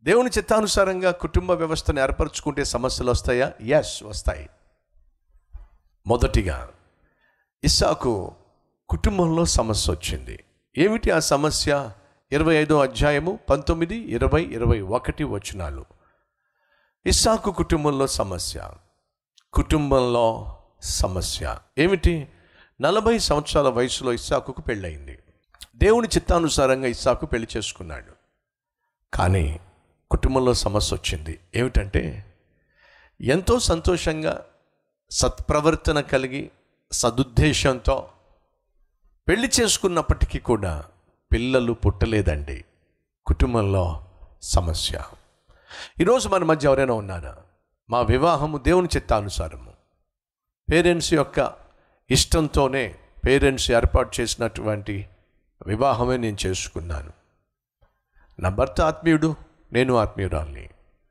దేవుని చిత్తానుసారంగా కుటుంబ వ్యవస్థను ఏర్పరచుకుంటే సమస్యలు వస్తాయా ఎస్ వస్తాయి మొదటిగా ఇస్సాకు కుటుంబంలో సమస్య వచ్చింది ఏమిటి ఆ సమస్య ఇరవై ఐదో అధ్యాయము పంతొమ్మిది ఇరవై ఇరవై ఒకటి వచనాలు ఇస్సాకు కుటుంబంలో సమస్య కుటుంబంలో సమస్య ఏమిటి నలభై సంవత్సరాల వయసులో ఇస్సాకుకు పెళ్ళయింది దేవుని చిత్తానుసారంగా ఇస్సాకు పెళ్లి చేసుకున్నాడు కానీ కుటుంబంలో సమస్య వచ్చింది ఏమిటంటే ఎంతో సంతోషంగా సత్ప్రవర్తన కలిగి సదుద్దేశంతో పెళ్లి చేసుకున్నప్పటికీ కూడా పిల్లలు పుట్టలేదండి కుటుంబంలో సమస్య ఈరోజు మన మధ్య ఎవరైనా ఉన్నారా మా వివాహము దేవుని చిత్తానుసారము పేరెంట్స్ యొక్క ఇష్టంతోనే పేరెంట్స్ ఏర్పాటు చేసినటువంటి వివాహమే నేను చేసుకున్నాను నా భర్త ఆత్మీయుడు నేను ఆత్మీయురాల్ని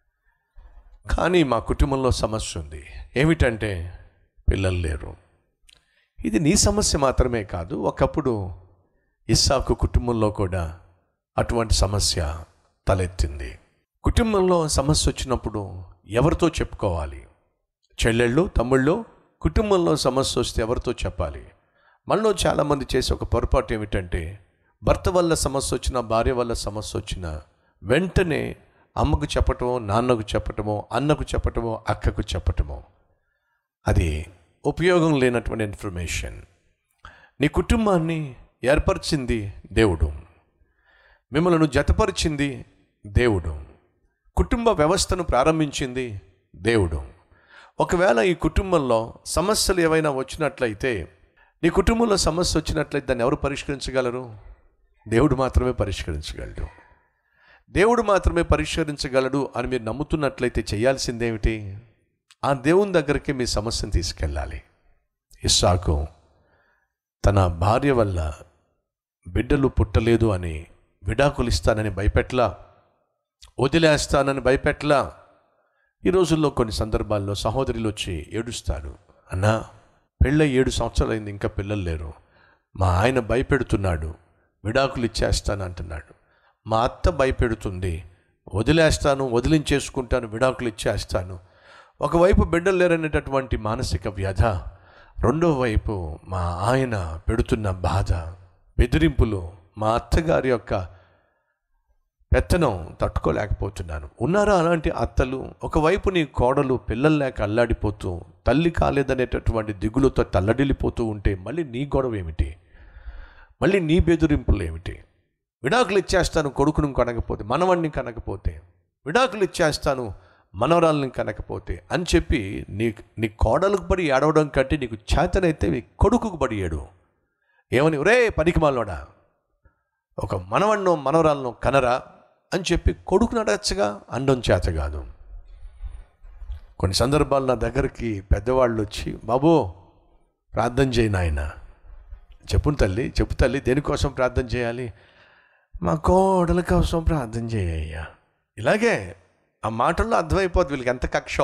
కానీ మా కుటుంబంలో సమస్య ఉంది ఏమిటంటే పిల్లలు లేరు ఇది నీ సమస్య మాత్రమే కాదు ఒకప్పుడు ఇస్సాకు కుటుంబంలో కూడా అటువంటి సమస్య తలెత్తింది కుటుంబంలో సమస్య వచ్చినప్పుడు ఎవరితో చెప్పుకోవాలి చెల్లెళ్ళు తమ్ముళ్ళు కుటుంబంలో సమస్య వస్తే ఎవరితో చెప్పాలి మనలో చాలామంది చేసే ఒక పొరపాటు ఏమిటంటే భర్త వల్ల సమస్య వచ్చినా భార్య వల్ల సమస్య వచ్చినా వెంటనే అమ్మకు చెప్పటమో నాన్నకు చెప్పటమో అన్నకు చెప్పటమో అక్కకు చెప్పటమో అది ఉపయోగం లేనటువంటి ఇన్ఫర్మేషన్ నీ కుటుంబాన్ని ఏర్పరిచింది దేవుడు మిమ్మల్ని జతపరిచింది దేవుడు కుటుంబ వ్యవస్థను ప్రారంభించింది దేవుడు ఒకవేళ ఈ కుటుంబంలో సమస్యలు ఏవైనా వచ్చినట్లయితే నీ కుటుంబంలో సమస్య వచ్చినట్లయితే దాన్ని ఎవరు పరిష్కరించగలరు దేవుడు మాత్రమే పరిష్కరించగలడు దేవుడు మాత్రమే పరిష్కరించగలడు అని మీరు నమ్ముతున్నట్లయితే చేయాల్సిందేమిటి ఆ దేవుని దగ్గరికి మీ సమస్యను తీసుకెళ్ళాలి ఇస్సాకు తన భార్య వల్ల బిడ్డలు పుట్టలేదు అని విడాకులు ఇస్తానని భయపెట్లా వదిలేస్తానని భయపెట్లా ఈ రోజుల్లో కొన్ని సందర్భాల్లో సహోదరులు వచ్చి ఏడుస్తారు అన్నా పెళ్ళ ఏడు సంవత్సరాలైంది ఇంకా పిల్లలు లేరు మా ఆయన భయపెడుతున్నాడు విడాకులు ఇచ్చేస్తాను అంటున్నాడు మా అత్త భయపెడుతుంది వదిలేస్తాను వదిలించేసుకుంటాను విడాకులు ఇచ్చేస్తాను ఒకవైపు బిడ్డలు లేరనేటటువంటి మానసిక వ్యధ రెండో వైపు మా ఆయన పెడుతున్న బాధ బెదిరింపులు మా అత్తగారి యొక్క పెత్తనం తట్టుకోలేకపోతున్నాను ఉన్నారా అలాంటి అత్తలు ఒకవైపు నీ కోడలు పిల్లలు లేక అల్లాడిపోతూ తల్లి కాలేదనేటటువంటి దిగులుతో తల్లడిల్లిపోతూ ఉంటే మళ్ళీ నీ గొడవ ఏమిటి మళ్ళీ నీ బెదిరింపులు ఏమిటి విడాకులు ఇచ్చేస్తాను కొడుకును కనకపోతే మనవణ్ణి కనకపోతే విడాకులు ఇచ్చేస్తాను మనవరాలని కనకపోతే అని చెప్పి నీ నీ కోడలకు పడి ఏడవడం కంటే నీకు చేతనైతే నీ కొడుకుకు పడి ఏడు ఏమని ఒరే పనికి మాలోడా ఒక మనవన్నో మనవరాలను కనరా అని చెప్పి కొడుకుని అడగచ్చుగా అండం చేత కాదు కొన్ని సందర్భాలు నా దగ్గరికి పెద్దవాళ్ళు వచ్చి బాబు ప్రార్థన చేయి నాయన చెప్పు తల్లి చెప్పు తల్లి దేనికోసం ప్రార్థన చేయాలి మా కోడల కోసం ప్రార్థన చేయ్యా ఇలాగే ఆ మాటల్లో అర్థమైపోద్ది వీళ్ళకి ఎంత కక్షో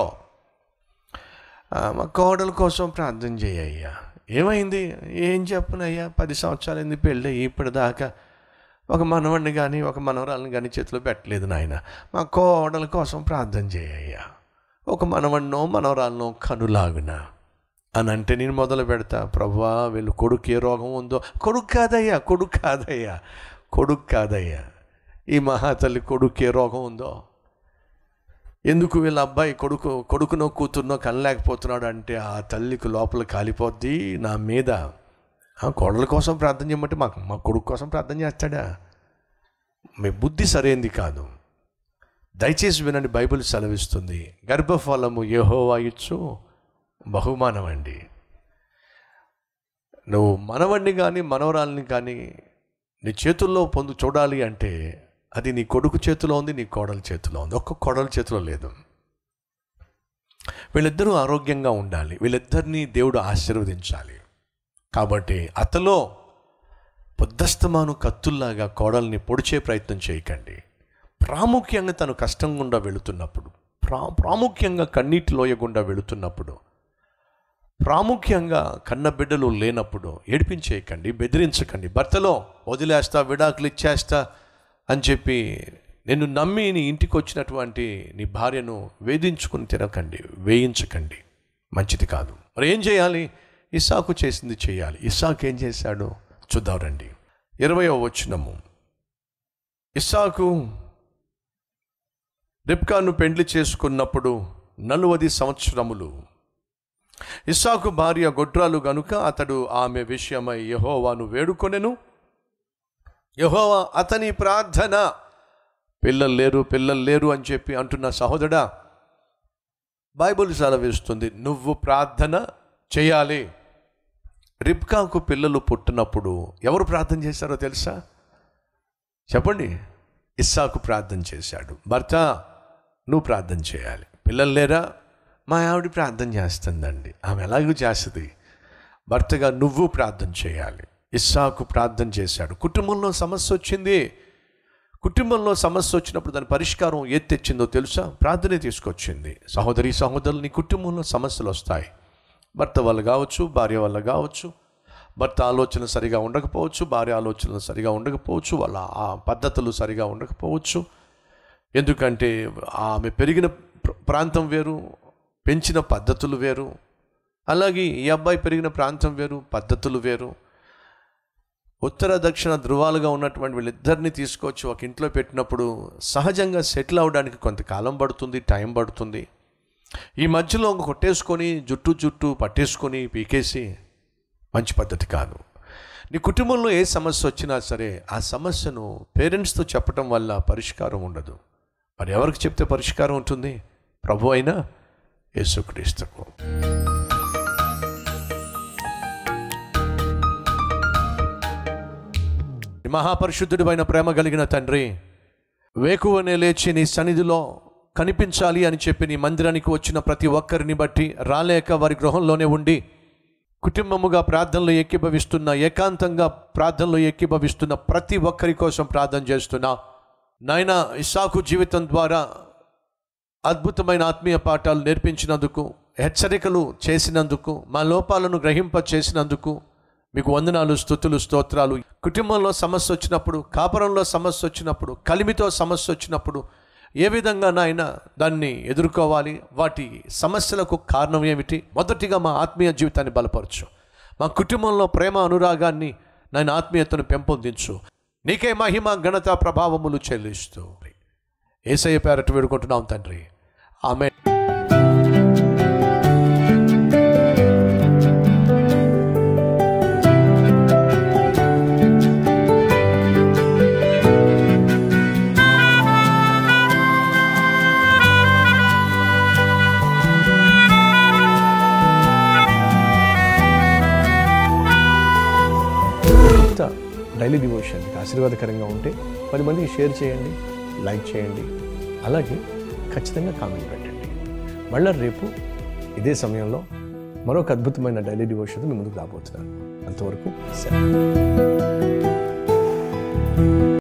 ఆ, మా కోడల కోసం ప్రార్థన చేయ్యా ఏమైంది ఏం చెప్పునయ్యా పది సంవత్సరాలైంది పెళ్ళి ఇప్పటిదాకా ఒక మనవడిని కానీ ఒక మనవరాలను కానీ చేతిలో పెట్టలేదు నాయన మా కోడల కోసం ప్రార్థన చేయ్యా ఒక మనవడినో మనవరాలనో కనులాగున అని అంటే నేను మొదలు పెడతా ప్రభా వీళ్ళు కొడుకు ఏ రోగం ఉందో కొడుకు కాదయ్యా కొడుకు కాదయ్యా కొడుకు కాదయ్యా ఈ మహాతల్లి కొడుకు ఏ రోగం ఉందో ఎందుకు వీళ్ళ అబ్బాయి కొడుకు కొడుకునో కూతురునో కనలేకపోతున్నాడు అంటే ఆ తల్లికి లోపల కాలిపోద్ది నా మీద ఆ కోడల కోసం ప్రార్థన చేయమంటే మాకు మా కొడుకు కోసం ప్రార్థన చేస్తాడా మీ బుద్ధి సరైంది కాదు దయచేసి వినండి బైబిల్ సెలవిస్తుంది గర్భఫలము యెహోవా ఇచ్చు బహుమానం అండి నువ్వు మనవణ్ణి కానీ మనవరాల్ని కానీ నీ చేతుల్లో పొందు చూడాలి అంటే అది నీ కొడుకు చేతిలో ఉంది నీ కోడల చేతిలో ఉంది ఒక్క కోడల చేతిలో లేదు వీళ్ళిద్దరూ ఆరోగ్యంగా ఉండాలి వీళ్ళిద్దరినీ దేవుడు ఆశీర్వదించాలి కాబట్టి అతలో పొద్దస్తమాను కత్తుల్లాగా కోడల్ని పొడిచే ప్రయత్నం చేయకండి ప్రాముఖ్యంగా తను కష్టం గుండా వెళుతున్నప్పుడు ప్రా ప్రాముఖ్యంగా కన్నీటి లోయ గుండా వెళుతున్నప్పుడు ప్రాముఖ్యంగా కన్న బిడ్డలు లేనప్పుడు ఏడిపించేయకండి బెదిరించకండి భర్తలో వదిలేస్తా విడాకులు ఇచ్చేస్తా అని చెప్పి నిన్ను నమ్మి నీ ఇంటికి వచ్చినటువంటి నీ భార్యను వేధించుకుని తినకండి వేయించకండి మంచిది కాదు మరి ఏం చేయాలి ఇస్సాకు చేసింది చేయాలి ఇస్సాకు ఏం చేశాడు చూద్దాం రండి ఇరవయో వచ్చినము ఇస్సాకు రిబ్కాను పెండ్లి చేసుకున్నప్పుడు నలువది సంవత్సరములు ఇస్సాకు భార్య గొడ్రాలు గనుక అతడు ఆమె విషయమై యహోవాను వేడుకొనెను యహోవా అతని ప్రార్థన పిల్లలు లేరు పిల్లలు లేరు అని చెప్పి అంటున్న సహోదరా బైబుల్ సెలవిస్తుంది నువ్వు ప్రార్థన చేయాలి రిబ్కాకు పిల్లలు పుట్టినప్పుడు ఎవరు ప్రార్థన చేశారో తెలుసా చెప్పండి ఇస్సాకు ప్రార్థన చేశాడు భర్త నువ్వు ప్రార్థన చేయాలి పిల్లలు లేరా మా ఆవిడ ప్రార్థన చేస్తుందండి ఆమె ఎలాగూ చేస్తుంది భర్తగా నువ్వు ప్రార్థన చేయాలి ఇస్సాకు ప్రార్థన చేశాడు కుటుంబంలో సమస్య వచ్చింది కుటుంబంలో సమస్య వచ్చినప్పుడు దాని పరిష్కారం ఏది తెచ్చిందో తెలుసా ప్రార్థనే తీసుకొచ్చింది సహోదరి సహోదరులు నీ కుటుంబంలో సమస్యలు వస్తాయి భర్త వల్ల కావచ్చు భార్య వల్ల కావచ్చు భర్త ఆలోచన సరిగా ఉండకపోవచ్చు భార్య ఆలోచనలు సరిగా ఉండకపోవచ్చు వాళ్ళ ఆ పద్ధతులు సరిగా ఉండకపోవచ్చు ఎందుకంటే ఆమె పెరిగిన ప్ర- ప్రాంతం వేరు పెంచిన పద్ధతులు వేరు అలాగే ఈ అబ్బాయి పెరిగిన ప్రాంతం వేరు పద్ధతులు వేరు ఉత్తర దక్షిణ ధృవాలుగా ఉన్నటువంటి వీళ్ళిద్దరిని తీసుకొచ్చి ఒక ఇంట్లో పెట్టినప్పుడు సహజంగా సెటిల్ అవడానికి కొంతకాలం పడుతుంది టైం పడుతుంది ఈ మధ్యలో ఒక కొట్టేసుకొని జుట్టు జుట్టు పట్టేసుకొని పీకేసి మంచి పద్ధతి కాదు నీ కుటుంబంలో ఏ సమస్య వచ్చినా సరే ఆ సమస్యను పేరెంట్స్తో చెప్పటం వల్ల పరిష్కారం ఉండదు మరి ఎవరికి చెప్తే పరిష్కారం ఉంటుంది ప్రభు అయినా యేసుక్రీస్తుకు మహాపరిశుద్ధుడు అయిన ప్రేమ కలిగిన తండ్రి వేకువనే లేచి నీ సన్నిధిలో కనిపించాలి అని చెప్పి నీ మందిరానికి వచ్చిన ప్రతి ఒక్కరిని బట్టి రాలేక వారి గృహంలోనే ఉండి కుటుంబముగా ప్రార్థనలో ఏకీభవిస్తున్న ఏకాంతంగా ప్రార్థనలో ఏకీభవిస్తున్న ప్రతి ఒక్కరి కోసం ప్రార్థన చేస్తున్నా నాయన ఇసాకు జీవితం ద్వారా అద్భుతమైన ఆత్మీయ పాఠాలు నేర్పించినందుకు హెచ్చరికలు చేసినందుకు మా లోపాలను గ్రహింప చేసినందుకు మీకు వందనాలు స్థుతులు స్తోత్రాలు కుటుంబంలో సమస్య వచ్చినప్పుడు కాపురంలో సమస్య వచ్చినప్పుడు కలిమితో సమస్య వచ్చినప్పుడు ఏ విధంగా నాయన దాన్ని ఎదుర్కోవాలి వాటి సమస్యలకు కారణం ఏమిటి మొదటిగా మా ఆత్మీయ జీవితాన్ని బలపరచు మా కుటుంబంలో ప్రేమ అనురాగాన్ని నాయన ఆత్మీయతను పెంపొందించు నీకే మహిమ ఘనత ప్రభావములు చెల్లిస్తూ ఏసయ్య పేరట వేడుకుంటున్నాం తండ్రి ఆమె ఇంత డైలీ డివోషన్ మీకు ఆశీర్వాదకరంగా ఉంటే పది మందికి షేర్ చేయండి లైక్ చేయండి అలాగే ఖచ్చితంగా కామెంట్ పెట్టండి మళ్ళీ రేపు ఇదే సమయంలో మరొక అద్భుతమైన డైలీ డివోషన్ మీ ముందుకు రాబోతున్నాను అంతవరకు సెలవు